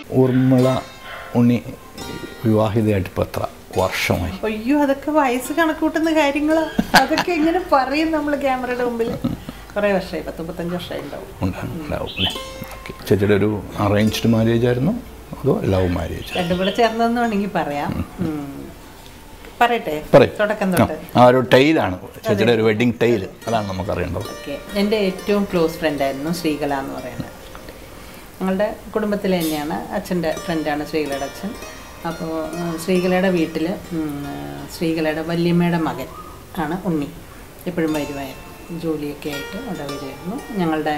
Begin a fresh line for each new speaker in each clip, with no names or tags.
ഊർമിള ഉണ്ണി വിവാഹിതയായിട്ട് ഇപ്പോൾ എത്ര വർഷമായി
അയ്യോ അതൊക്കെ വയസ്സ് കണക്കൂട്ടുന്ന കാര്യങ്ങളാ അതൊക്കെ എങ്ങനെ പറയും നമ്മൾ ക്യാമറയുടെ മുമ്പിൽ കുറേ വർഷമായി പത്ത് മുപ്പത്തഞ്ച് വർഷമായി ഉണ്ടാവും
ഉണ്ടാകും ഉണ്ടാവും അല്ലേ ഓക്കെ ചേച്ചിയുടെ ഒരു അറേഞ്ച്ഡ് മാരേജ് ആയിരുന്നു അതോ ലവ് മാരേജ്
രണ്ടും കൂടെ ചേർന്നതെന്ന് വേണമെങ്കിൽ പറയാം ഉം. പറയട്ടെ
പറയും
തുടക്കം തൊട്ട്
ആ ഒരു ടൈലാണ് ചേച്ചിയുടെ ഒരു വെഡിങ് ടൈൽ അതാണ് നമുക്ക് അറിയേണ്ടത്
ഓക്കെ എൻ്റെ ഏറ്റവും ക്ലോസ് ഫ്രണ്ടായിരുന്നു ശ്രീകല എന്ന് പറയുന്നത് ഞങ്ങളുടെ കുടുംബത്തിൽ തന്നെയാണ് അച്ഛൻ്റെ ഫ്രണ്ടാണ് ശ്രീകലയുടെ അച്ഛൻ അപ്പോൾ ശ്രീകലയുടെ വീട്ടിൽ ശ്രീകലയുടെ വല്യമ്മയുടെ മകൻ ആണ് ഉണ്ണി എപ്പോഴും വരുമായിരുന്നു ജോലിയൊക്കെ ആയിട്ട് അവിടെ വരുമായിരുന്നു ഞങ്ങളുടെ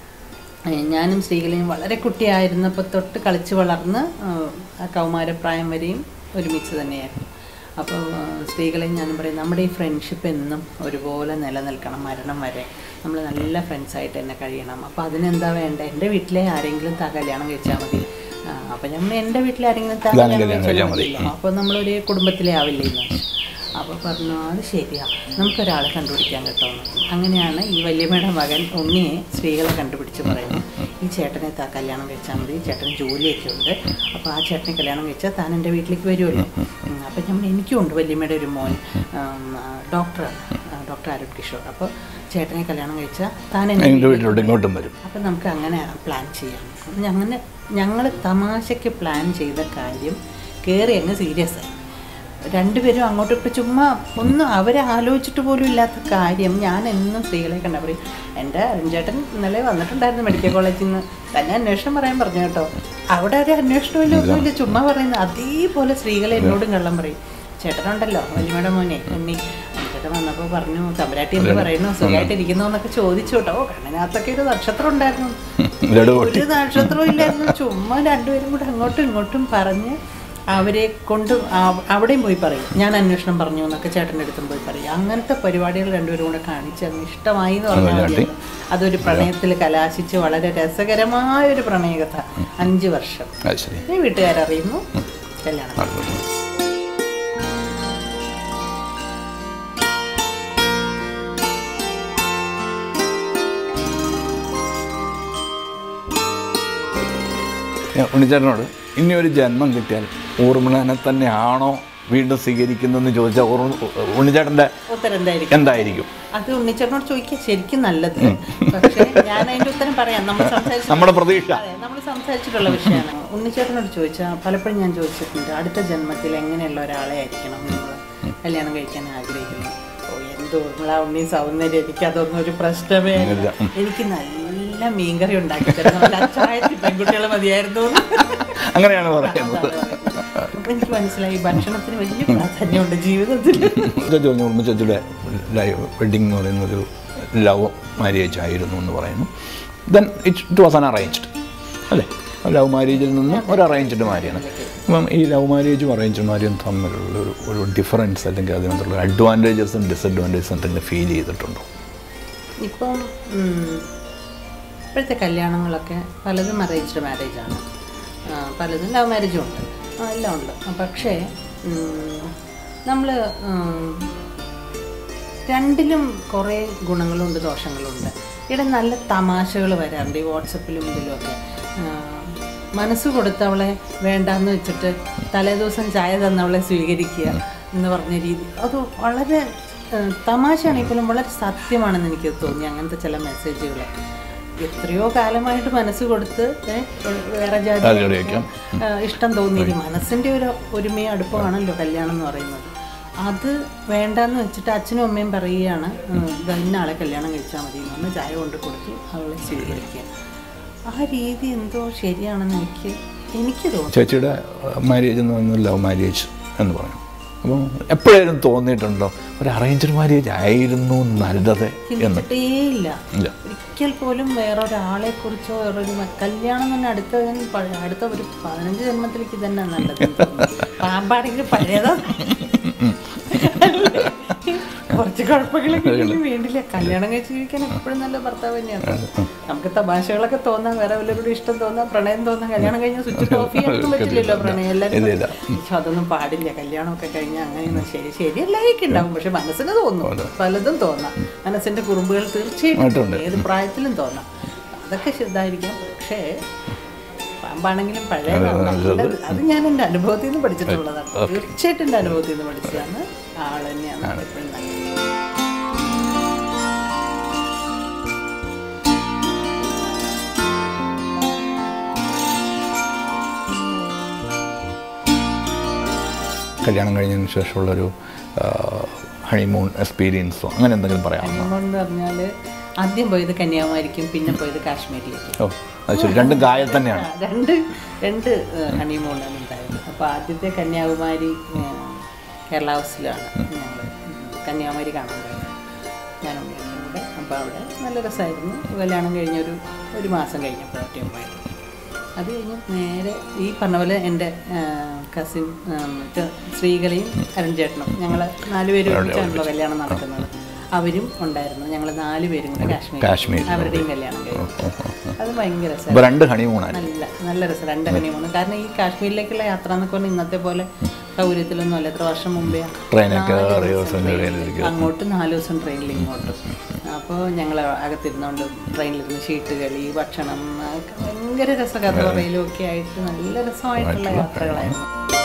ഏഹ് ഞാനും ശ്രീകലയും വളരെ കുട്ടിയായിരുന്നപ്പോൾ തൊട്ട് കളിച്ച് വളർന്ന് ഏഹ് ആ കൗമാരപ്രായം വരെയും ഒരുമിച്ച് തന്നെയായിരുന്നു അപ്പോൾ സ്ത്രീകളെയും ഞാനും പറയും നമ്മുടെ ഈ ഫ്രണ്ട്ഷിപ്പ് എന്നും ഒരുപോലെ നിലനിൽക്കണം മരണം വരെ നമ്മൾ നല്ല ഫ്രണ്ട്സായിട്ട് തന്നെ കഴിയണം അപ്പോൾ അതിനെന്താ വേണ്ടത് എൻ്റെ വീട്ടിലെ ആരെങ്കിലും താ കല്യാണം കഴിച്ചാൽ മതി ആ, അപ്പോൾ നമ്മൾ എൻ്റെ വീട്ടിലെ ആരെങ്കിലും താ
കല്യാണം
കല്യാണം
കഴിച്ചാൽ
കഴിച്ചാൽ
മതി.
മതിയല്ലോ അപ്പോൾ നമ്മളൊരു കുടുംബത്തിലെ ആവില്ലേ എന്ന് അപ്പോൾ പറഞ്ഞു അത് ശരിയാ നമുക്കൊരാളെ കണ്ടുപിടിക്കാൻ കേട്ടോ എന്ന് പറഞ്ഞു. അങ്ങനെയാണ് ഈ വല്യമ്മയുടെ മകൻ ഉണ്ണിയെ സ്ത്രീകളെ കണ്ടുപിടിച്ച് പറയുന്നു ഈ ചേട്ടനെ താ കല്യാണം കഴിച്ചാൽ മതി ചേട്ടന് ജോലിയൊക്കെ ഉണ്ട് അപ്പോൾ ആ ചേട്ടനെ കല്യാണം കഴിച്ചാൽ താൻ എൻ്റെ വീട്ടിലേക്ക് വരുമല്ലോ ഉം, അപ്പോൾ നമ്മൾ എനിക്കും ഉണ്ട് വല്യമ്മയുടെ ഒരു മോൻ ഉം, ആ, ഡോക്ടറാണ് ആ, ഡോക്ടർ അരുൺ കിഷോർ അപ്പോൾ ചേട്ടനെ കല്യാണം കഴിച്ചാൽ താൻ എൻ്റെ
എൻ്റെ
വീട്ടിലേക്ക്
വീട്ടിലോട്ട് ഇങ്ങോട്ടും വരും
അപ്പം നമുക്ക് അങ്ങനെ പ്ലാൻ ചെയ്യാം അപ്പം അങ്ങനെ ഞങ്ങൾ തമാശയ്ക്ക് പ്ലാൻ ചെയ്ത കാര്യം കയറി അങ്ങ് സീരിയസ് ആയി രണ്ടുപേരും അങ്ങോട്ടും ഇപ്പം ചുമ്മാ ഒന്നും അവരെ ആലോചിച്ചിട്ട് പോലും ഇല്ലാത്ത കാര്യം ഞാൻ എന്നും സ്ത്രീകളെ കണ്ട പറയും എൻ്റെ അരുൺചേട്ടൻ ഇന്നലെ വന്നിട്ടുണ്ടായിരുന്നു മെഡിക്കൽ കോളേജിൽ നിന്ന് തന്നെ അന്വേഷണം പറയാൻ പറഞ്ഞു കേട്ടോ അവിടെ ഒരു അന്വേഷണമില്ല ഒന്നുമില്ല ചുമ്മാ പറയുന്നത് അതേപോലെ സ്ത്രീകൾ എന്നോടും കള്ളം പറയും ചേട്ടനുണ്ടല്ലോ വലിയമ്മയുടെ മോനെ ഉണ്ണി ചേട്ടൻ വന്നപ്പോൾ പറഞ്ഞു തമ്പരാട്ടി എന്ത് പറയുന്നു സുഖമായിട്ടിരിക്കുന്നു എന്നൊക്കെ ചോദിച്ചു കേട്ടോ ഓ കണ്ണിനകത്തൊക്കെ ഒരു നക്ഷത്രം ഉണ്ടായിരുന്നു
ലഡു പൊട്ടി
ഒരു നക്ഷത്രവും ഇല്ലായിരുന്നു ചുമ്മാ രണ്ടുപേരും കൂടെ അങ്ങോട്ടും ഇങ്ങോട്ടും പറഞ്ഞ് അവരെ കൊണ്ട് ആ- അവിടെയും പോയി പറയും ഞാൻ അന്വേഷണം പറഞ്ഞു എന്നൊക്കെ ചേട്ടൻ്റെ അടുത്തും പോയി പറയും അങ്ങനത്തെ പരിപാടികൾ രണ്ടുപേരും കൂടെ കാണിച്ച് അങ്ങ് ഇഷ്ടമായി എന്ന് പറഞ്ഞാൽ മതിയല്ലോ. അതൊരു പ്രണയത്തിൽ കലാശിച്ച് വളരെ രസകരമായ ഒരു പ്രണയകഥ അഞ്ച് വർഷം
അത് ശരി
ഈ വീട്ടുകാരറിയുന്നു കല്യാണം
നടന്നു. ഞാൻ ഉണ്ണിച്ചേട്ടനോട് ഇനി ഒരു ജന്മം കിട്ടിയാൽ ഊർമിളനെ തന്നെയാണോ വീണ്ടും സ്വീകരിക്കുന്നതെന്ന് ചോദിച്ചാൽ ഊർമ- ഉണ്ണിച്ചേട്ടൻ്റെ
ഉത്തരം എന്തായിരിക്കും
എന്തായിരിക്കും
അത് ഉണ്ണിച്ചേട്ടനോട് ചോദിക്കുക ശരിക്കും നല്ലത് പക്ഷേ ഞാൻ അതിന്റെ ഉത്തരം പറയാം നമ്മൾ സംസാരിച്ച
നമ്മുടെ പ്രതീക്ഷ
അതെ നമ്മൾ സംസാരിച്ചിട്ടുള്ള വിഷയമാണ് ഉണ്ണിച്ചേട്ടനോട് ചോദിച്ചാൽ പലപ്പോഴും ഞാൻ ചോദിച്ചിട്ടുണ്ട് അടുത്ത ജന്മത്തിൽ എങ്ങനെയുള്ള ഒരാളെ ആയിരിക്കണം നിങ്ങൾ കല്യാണം കഴിക്കാൻ ആഗ്രഹിക്കുന്നു ഓ എന്ത് ഊർമിള ഉണ്ണി സൗന്ദര്യം എനിക്ക് അതൊന്നും ഒരു പ്രശ്നമേ അല്ല.
ഇല്ല. ഉം.
എനിക്ക് നല്ല മീൻകറി ഉണ്ടാക്കി തരണം നല്ല അച്ചായത്തിൽ പെൺകുട്ടികൾ മതിയായിരുന്നു എന്ന്.
അങ്ങനെയാണ് പറയുന്നത്
അതാണ് പറയുന്നത്. അപ്പൊ എനിക്ക് മനസ്സിലായി ഭക്ഷണത്തിന് വലിയ പ്രാധാന്യമുണ്ട് ജീവിതത്തിൽ
ചോദിച്ചു ഉർമ്മ ചേച്ചിയുടെ ലൈവ് വെഡിങ് എന്ന് പറയുന്ന ഒരു ലവ് മാരേജ് ആയിരുന്നു എന്ന് പറയുന്നു then it it was an arranged അല്ലേ ലവ് മാരേജിൽ നിന്ന് ഒരു അറേഞ്ച്ഡ് മാരിയാണ് അപ്പം ഈ ലവ് മാരേജും അറേഞ്ച്ഡ് മാരിയും തമ്മിലുള്ള ഒരു ഒരു ഡിഫറൻസ് അല്ലെങ്കിൽ അതിനകത്തുള്ള അഡ്വാൻറ്റേജസും ഡിസഡ്വാൻറ്റേജസും എന്തെങ്കിലും ഫീൽ ചെയ്തിട്ടുണ്ടോ
ഇപ്പം ഉം, ഇപ്പോഴത്തെ കല്യാണങ്ങളൊക്കെ പലതും അറേഞ്ച്ഡ് മാരേജാണ് പലതും ലവ് മാരേജും ഉണ്ട് ആ, എല്ലാം ഉണ്ട് ആ, പക്ഷേ നമ്മൾ രണ്ടിലും കുറേ ഗുണങ്ങളുണ്ട് ദോഷങ്ങളുണ്ട് ഇവിടെ നല്ല തമാശകൾ വരാറുണ്ട് ഈ വാട്സപ്പിലും ഇതിലുമൊക്കെ ആ, മനസ്സ് കൊടുത്തവളെ വേണ്ടാന്ന് വെച്ചിട്ട് തലേദിവസം ചായ തന്നവളെ സ്വീകരിക്കുക എന്ന് പറഞ്ഞ രീതി അത് വളരെ ഏഹ്, തമാശയാണെങ്കിൽ പോലും വളരെ സത്യമാണെന്ന് എനിക്ക് തോന്നി അങ്ങനത്തെ ചില മെസ്സേജുകൾ എത്രയോ കാലമായിട്ട് മനസ്സ് കൊടുത്ത് ഏഹ്, വേറെ ജാതി
ജാതിയോടെയൊക്കെ.
ഏഹ്, ഇഷ്ടം തോന്നിയില്ല മനസ്സിൻ്റെ ഒരു ഒരുമയും അടുപ്പമാണല്ലോ കല്യാണം എന്ന് പറയുന്നത് അത് വേണ്ടാന്ന് വെച്ചിട്ട് അച്ഛനും അമ്മയും പറയുകയാണ് ഉം, ദാ ഇന്ന ആളെ കല്യാണം കഴിച്ചാൽ മതി എന്ന് പറഞ്ഞ് ചായ കൊണ്ട് കൊടുത്തു അവളെ സ്വീകരിക്കുക ആ രീതി എന്തോ ശരിയാണെന്ന് എനിക്ക് എനിക്ക് തോന്നുന്നു
ചേച്ചിയുടെ മാരേജ് എന്ന് പറയുന്നത് ലവ് മാരേജ് എന്ന് പറയും അപ്പം എപ്പോഴേലും തോന്നിയിട്ടുണ്ടോ ഒരു അറേഞ്ച്ഡ് മാരേജ് ആയിരുന്നു നല്ലത് എന്ന്
ചിന്തിച്ചിട്ടേ ഇല്ല
ഇല്ല
ഒരിക്കൽ പോലും വേറൊരാളെ കുറിച്ചോ വേറൊരു മ- കല്യാണം തന്നെ അടുത്ത ഞാൻ പ- അടുത്ത ഒരു പതിനഞ്ച് ജന്മത്തിലേക്ക് തന്നെ നല്ലത് പാമ്പാണെങ്കിൽ പഴയതാ കുറച്ച് കുഴപ്പങ്ങളൊക്കെ ഉണ്ടെങ്കിലും വേണ്ടില്ല കല്യാണം കഴിച്ച് ജീവിക്കാൻ എപ്പോഴും നല്ല ഭർത്താവ് തന്നെയാണ് നമുക്ക് തമാശകളൊക്കെ തോന്നാം വേറെ വല്ലവരോടും ഇഷ്ടം തോന്നാം പ്രണയം തോന്നാം കല്യാണം കഴിഞ്ഞാൽ സ്വിച്ച് ഓഫ് ചെയ്യാനൊന്നും പറ്റില്ലല്ലോ പ്രണയം എല്ലാവരും
ഇല്ല, ഇല്ല.
പക്ഷെ അതൊന്നും പാടില്ല കല്യാണമൊക്കെ കഴിഞ്ഞാൽ അങ്ങനെയൊന്നും ശരി ശരിയല്ലായിരിക്കും ഉണ്ടാവും പക്ഷെ മനസ്സിന് തോന്നും പലതും തോന്നാം മനസ്സിന്റെ കുറുമ്പുകൾ തീർച്ചയായിട്ടും
ആയിട്ടുണ്ട്.
ഏത് പ്രായത്തിലും തോന്നാം അതൊക്കെ ശുദ്ധമായിരിക്കാം പക്ഷേ പാമ്പാണെങ്കിലും പഴയ പാമ്പാണ്. അത് ഞാൻ എൻ്റെ അനുഭവത്തിൽ നിന്ന് പഠിച്ചിട്ടുള്ളതാണ് തീർച്ചയായിട്ടും എൻ്റെ അനുഭവത്തിൽ നിന്ന് പഠിച്ചതാണ് ആൾ തന്നെയാണ് എപ്പോഴും നല്ലത്
കല്യാണം കഴിഞ്ഞതിന് ശേഷമുള്ളൊരു ഹണിമൂൺ എക്സ്പീരിയൻസോ അങ്ങനെ എന്തെങ്കിലും പറയാമോ
ഹണിമൂൺ എന്ന് പറഞ്ഞാൽ ആദ്യം പോയത് കന്യാകുമാരിക്കും പിന്നെ പോയത് കാശ്മീരിലേക്കും
ഓ അത് ശരി രണ്ടും കായൽ തന്നെയാണ്
ആ, രണ്ട് രണ്ട് ഹണിമൂണാണ് ഉണ്ടായത് അപ്പോൾ ആദ്യത്തെ കന്യാകുമാരി ആ, കേരള ഹൗസിലാണ് ഞങ്ങൾ കന്യാകുമാരി കാണാൻ പോയത് ഞാനും ഉമ്മയും കൂടെ അപ്പോൾ അവിടെ നല്ല രസമായിരുന്നു കല്യാണം കഴിഞ്ഞൊരു ഒരു മാസം കഴിഞ്ഞപ്പോഴത്തേക്കും പോയത് അത് കഴിഞ്ഞ് നേരെ ഈ പറഞ്ഞ പോലെ എൻ്റെ കസിൻ ശ്രീകലയും അരുൺ ചേട്ടനും ഞങ്ങൾ നാലുപേരും ഒരുമിച്ചാണല്ലോ കല്യാണം നടക്കുന്നത് അവരും ഉണ്ടായിരുന്നു ഞങ്ങൾ നാലുപേരും കൂടെ കാശ്മീർ
കാശ്മീർ
അവരുടെയും കല്യാണം കഴിഞ്ഞു അത് ഭയങ്കര രസമായിരുന്നു
ഇപ്പോൾ രണ്ട് ഹണിമൂണാണ്
നല്ല നല്ല രസം രണ്ട് ഹണിമൂണ് കാരണം ഈ കാശ്മീരിലേക്കുള്ള യാത്ര എന്നൊക്കെ പറഞ്ഞാൽ ഇന്നത്തെ പോലെ സൗകര്യത്തിലൊന്നും അല്ല എത്ര വർഷം മുമ്പേ
ട്രെയിനൊക്കെ
നാല്
കയറി
ദിവസം
ദിവസം
ട്രെയിനിൽ.
ട്രെയിനിലിരിക്കും.
അങ്ങോട്ട് നാല് ദിവസം ട്രെയിനിൽ ഇങ്ങോട്ട് അപ്പോൾ ഞങ്ങൾ അകത്തിരുന്നുകൊണ്ട് ട്രെയിനിലിരുന്ന് ഷീട്ട് കളി ഭക്ഷണം അതൊക്കെ ഭയങ്കര രസം കഥ പറയലും ഒക്കെ ആയിട്ട് നല്ല രസമായിട്ടുള്ള യാത്രകളായിരുന്നു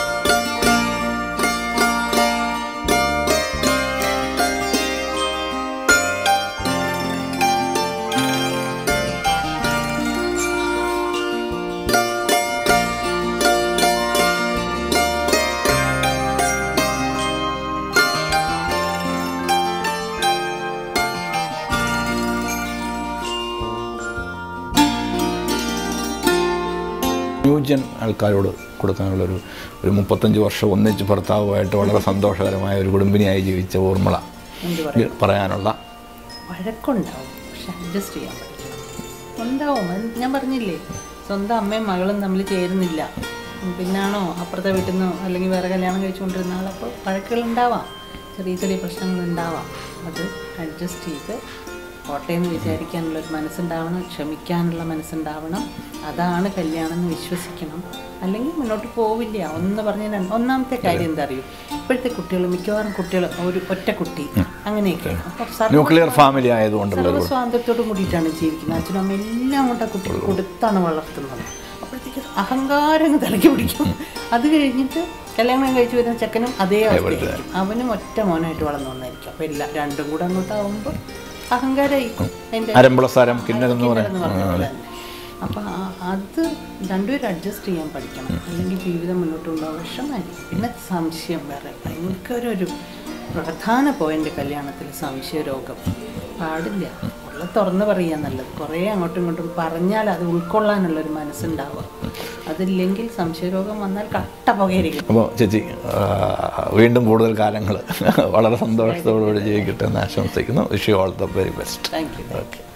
ന്യൂജൻ ആൾക്കാരോട് കൊടുക്കാനുള്ളൊരു ഒരു മുപ്പത്തഞ്ച് വർഷം ഒന്നിച്ച് ഭർത്താവുമായിട്ട് വളരെ സന്തോഷകരമായ ഒരു കുടുംബിനിയായി ജീവിച്ച ഊർമിള
എന്ത് പറയും
പറയാനുള്ള
വഴക്കുണ്ടാവും പക്ഷെ അഡ്ജസ്റ്റ് ചെയ്യാൻ പറ്റില്ല ഉണ്ടാവും അത് ഞാൻ പറഞ്ഞില്ലേ സ്വന്തം അമ്മയും മകളും തമ്മിൽ ചേരുന്നില്ല ഉം, പിന്നാണോ അപ്പുറത്തെ വീട്ടിൽ നിന്നോ അല്ലെങ്കിൽ വേറെ കല്യാണം കഴിച്ചുകൊണ്ടിരുന്ന ആളപ്പോൾ വഴക്കുകൾ ഉണ്ടാവാം ചെറിയ ചെറിയ പ്രശ്നങ്ങൾ ഉണ്ടാവാം അത് അഡ്ജസ്റ്റ് ചെയ്ത് കോട്ടയം എന്ന് വിചാരിക്കാനുള്ള ഒരു മനസ്സുണ്ടാവണം ക്ഷമിക്കാനുള്ള മനസ്സുണ്ടാവണം അതാണ് കല്യാണം എന്ന് വിശ്വസിക്കണം അല്ലെങ്കിൽ മുന്നോട്ട് പോവില്ല ഒന്ന് പറഞ്ഞാൽ ഒന്നാമത്തെ കാര്യം എന്താ അറിയൂ ഇപ്പോഴത്തെ കുട്ടികൾ മിക്കവാറും കുട്ടികൾ ഒരു ഒറ്റ കുട്ടി അങ്ങനെയൊക്കെയാണ് അപ്പോൾ സർവ്വ
ന്യൂക്ലിയർ ഫാമിലി ആയതുകൊണ്ടുള്ള
സർവ്വ സ്വാതന്ത്ര്യത്തോടും കൂടിയിട്ടാണ് ജീവിക്കുന്നത് അച്ഛനും അമ്മയും എല്ലാം കൊണ്ട് ആ കുട്ടികൾ കൊടുത്താണ് വളർത്തുന്നത് അപ്പോഴത്തേക്ക് അഹങ്കാരം അങ്ങ് തലയ്ക്ക് പിടിക്കും അത് കഴിഞ്ഞിട്ട് കല്യാണം കഴിച്ചു വരുന്ന ചെക്കനും അതേ അവസ്ഥയായിരിക്കും അവനും ഒറ്റ മോനായിട്ട് വളർന്നു വന്നായിരിക്കും അപ്പോൾ എല്ലാം രണ്ടും കൂടെ അങ്ങോട്ടാവുമ്പോൾ അഹങ്കാരമായി അതിൻ്റെ
അരമ്പളസാരം കിന്നരെന്ന് പറയാം
എന്ന് പറഞ്ഞ പോലെ തന്നെ. അപ്പൊ ആ- അത് രണ്ടുപേരും അഡ്ജസ്റ്റ് ചെയ്യാൻ പഠിക്കണം അല്ലെങ്കിൽ ജീവിതം മുന്നോട്ട് കൊണ്ടുപോകാൻ വിഷമായിരിക്കും പിന്നെ സംശയം വേറെ ഭയങ്കര ഒരു പ്രധാന പോയിന്റ് കല്യാണത്തിൽ സംശയ രോഗം പാടില്ല ഉള്ള തുറന്ന് പറയാൻ നല്ലത് കുറേ അങ്ങോട്ടും ഇങ്ങോട്ടും പറഞ്ഞാൽ അത് ഉൾക്കൊള്ളാനുള്ളൊരു മനസ്സുണ്ടാവുക അതില്ലെങ്കിൽ സംശയരോഗം വന്നാൽ കട്ട പുകയായിരിക്കും
അപ്പോൾ ചേച്ചി ആ, വീണ്ടും കൂടുതൽ കാലങ്ങൾ വളരെ സന്തോഷത്തോടുകൂടി ജീവിക്കട്ടെ എന്ന് ആശംസിക്കുന്നു wish you all the very best
thank you
okay